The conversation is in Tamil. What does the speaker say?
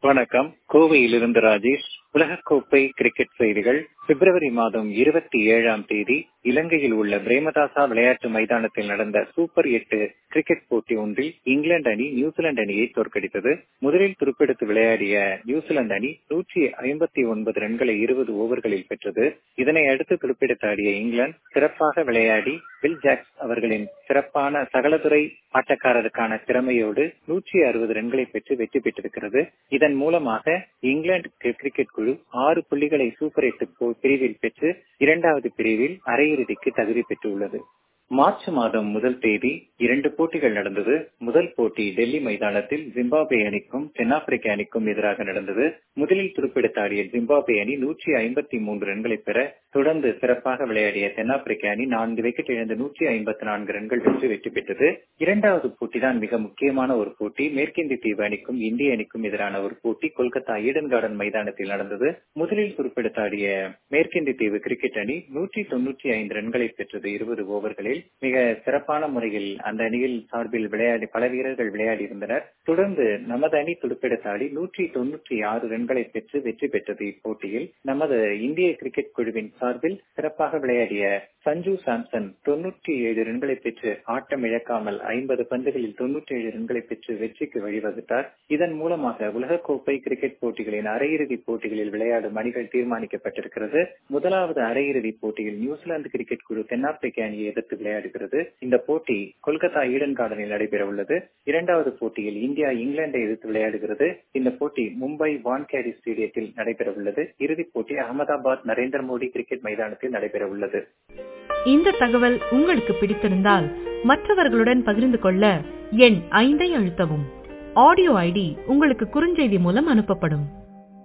வணக்கம் கோவையிலிருந்து ராஜேஷ் உலகக்கோப்பை கிரிக்கெட் செய்திகள் பிப்ரவரி மாதம் இருபத்தி ஏழாம் தேதி இலங்கையில் உள்ள பிரேமதாசா விளையாட்டு மைதானத்தில் நடந்த சூப்பர் எட்டு கிரிக்கெட் போட்டி ஒன்றில் இங்கிலாந்து அணி நியூசிலாந்து அணியை தோற்கடித்தது முதலில் துருப்பெடுத்து விளையாடிய நியூசிலாந்து அணி நூற்றி ஐம்பத்தி ஒன்பது ரன்களை இருபது ஓவர்களில் பெற்றது இதனை அடுத்து துருப்பெடுத்து ஆடிய இங்கிலாந்து சிறப்பாக விளையாடி வில் ஜாக்ஸ் அவர்களின் சிறப்பான சகலதுறை ஆட்டக்காரருக்கான திறமையோடு நூற்றி அறுபது ரன்களை பெற்று வெற்றி பெற்றிருக்கிறது இதன் மூலமாக இங்கிலாந்து கிரிக்கெட் குழு ஆறு புள்ளிகளை சூப்பர் எட்டு பிரிவில் பெற்று இரண்டாவது பிரிவில் அரையிறுதிக்கு தகுதி பெற்றுள்ளது மார்ச் மாதம் முதல் தேதி இரண்டு போட்டிகள் நடந்தது முதல் போட்டி டெல்லி மைதானத்தில் ஜிம்பாபே அணிக்கும் தென்னாப்பிரிக்க அணிக்கும் எதிராக நடந்தது முதலில் துருப்பெடுத்த ஆடிய ஜிம்பாபே அணி நூற்றி ஐம்பத்தி மூன்று ரன்களை பெற தொடர்ந்து சிறப்பாக விளையாடிய தென்னாப்பிரிக்க அணி நான்கு விக்கெட் இழந்து நூற்றி ஐம்பத்தி நான்கு ரன்கள் வென்று வெற்றி பெற்றது இரண்டாவது போட்டி தான் மிக முக்கியமான ஒரு போட்டி மேற்கிந்திய தீவு அணிக்கும் இந்திய அணிக்கும் எதிரான ஒரு போட்டி கொல்கத்தா ஈடன் கார்டன் மைதானத்தில் நடந்தது முதலில் துருப்பெடுத்த ஆடிய மேற்கிந்திய தீவு கிரிக்கெட் அணி நூற்றி தொன்னூற்றி ஐந்து ரன்களை பெற்றது இருபது ஓவர்களில் மிக சிறப்பான முறையில் அந்த அணியில் சார்பில் விளையாடி பல வீரர்கள் விளையாடி இருந்தனர் தொடர்ந்து நமது அணி துடுப்பெடுத்தாடி நூற்றி தொன்னூற்றி ஆறு ரன்களை பெற்று வெற்றி பெற்றது இப்போட்டியில் நமது இந்திய கிரிக்கெட் குழுவின் சார்பில் சிறப்பாக விளையாடிய சஞ்சு சாம்சன் தொன்னூற்றி ஏழு ரன்களை பெற்று ஆட்டம் இழக்காமல் ஐம்பது பந்துகளில் தொன்னூற்றி ஏழு ரன்களை பெற்று வெற்றிக்கு வழிவகுத்தார் இதன் மூலமாக உலகக்கோப்பை கிரிக்கெட் போட்டிகளின் அரையிறுதி போட்டிகளில் விளையாடும் அணிகள் தீர்மானிக்கப்பட்டிருக்கிறது முதலாவது அரையிறுதி போட்டியில் நியூசிலாந்து கிரிக்கெட் குழு தென்னாப்பிரிக்க அணியை எதிர்த்து விளையாடுகிறது இந்த போட்டி கொல்கத்தா ஈடன் கார்டனில் நடைபெற உள்ளது இரண்டாவது போட்டியில் இந்தியா இங்கிலாந்தை எதிர்த்து விளையாடுகிறது இந்த போட்டி மும்பை வான்கேடி ஸ்டேடியத்தில் நடைபெற உள்ளது இறுதிப் போட்டி அகமதாபாத் நரேந்திர மோடி கிரிக்கெட் மைதானத்தில் நடைபெற உள்ளது இந்த தகவல் உங்களுக்கு பிடித்திருந்தால் மற்றவர்களுடன் பகிர்ந்து கொள்ள எண் ஐந்தை அழுத்தவும் ஆடியோ ஐடி உங்களுக்கு குறுஞ்செய்தி மூலம் அனுப்பப்படும்